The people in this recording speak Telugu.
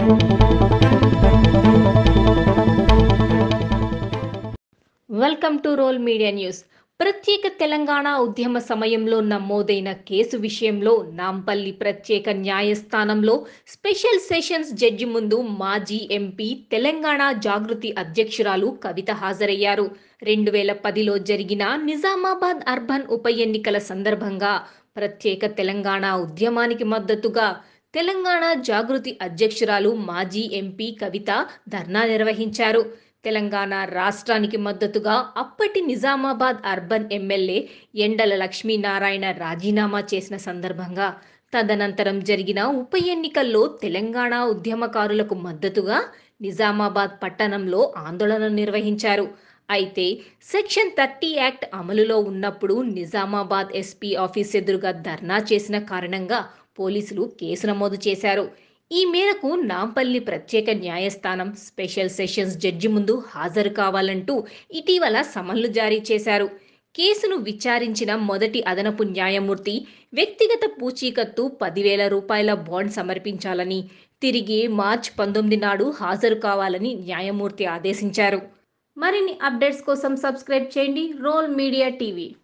welcome to Roll Media News ప్రత్యేక తెలంగాణ ఉద్యమ సమయంలో నమోదైన కేసు విషయంలో నాంపల్లి ప్రత్యేక న్యాయస్థానంలో స్పెషల్ సెషన్స్ జడ్జి ముందు మాజీ ఎంపీ తెలంగాణ జాగృతి అధ్యక్షురాలు కవిత హాజరయ్యారు రెండు వేల పదిలో జరిగిన నిజామాబాద్ అర్బన్ ఉప ఎన్నికల సందర్భంగా ప్రత్యేక తెలంగాణ ఉద్యమానికి మద్దతుగా తెలంగాణ జాగృతి అధ్యక్షురాలు మాజీ ఎంపీ కవిత ధర్నా నిర్వహించారు తెలంగాణ రాష్ట్రానికి మద్దతుగా అప్పటి నిజామాబాద్ అర్బన్ ఎమ్మెల్యే ఎండల లక్ష్మీనారాయణ రాజీనామా చేసిన సందర్భంగా తదనంతరం జరిగిన ఉప ఎన్నికల్లో తెలంగాణ ఉద్యమకారులకు మద్దతుగా నిజామాబాద్ పట్టణంలో ఆందోళన నిర్వహించారు అయితే సెక్షన్ థర్టీ యాక్ట్ అమలులో ఉన్నప్పుడు నిజామాబాద్ ఎస్పీ ఆఫీస్ ఎదురుగా ధర్నా చేసిన కారణంగా పోలీసులు కేసు నమోదు చేశారు ఈ మేరకు నాంపల్లి ప్రత్యేక న్యాయస్థానం స్పెషల్ సెషన్స్ జడ్జి ముందు హాజరు కావాలంటూ ఇటీవల సమన్లు జారీ చేశారు కేసును విచారించిన మొదటి అదనపు న్యాయమూర్తి వ్యక్తిగత పూచీకత్తు పదివేల రూపాయల బాండ్ సమర్పించాలని తిరిగి మార్చ్ పంతొమ్మిది నాడు హాజరు కావాలని న్యాయమూర్తి ఆదేశించారు మరిన్ని అప్డేట్స్ కోసం సబ్స్క్రైబ్ చేయండి రోల్ మీడియా టీవీ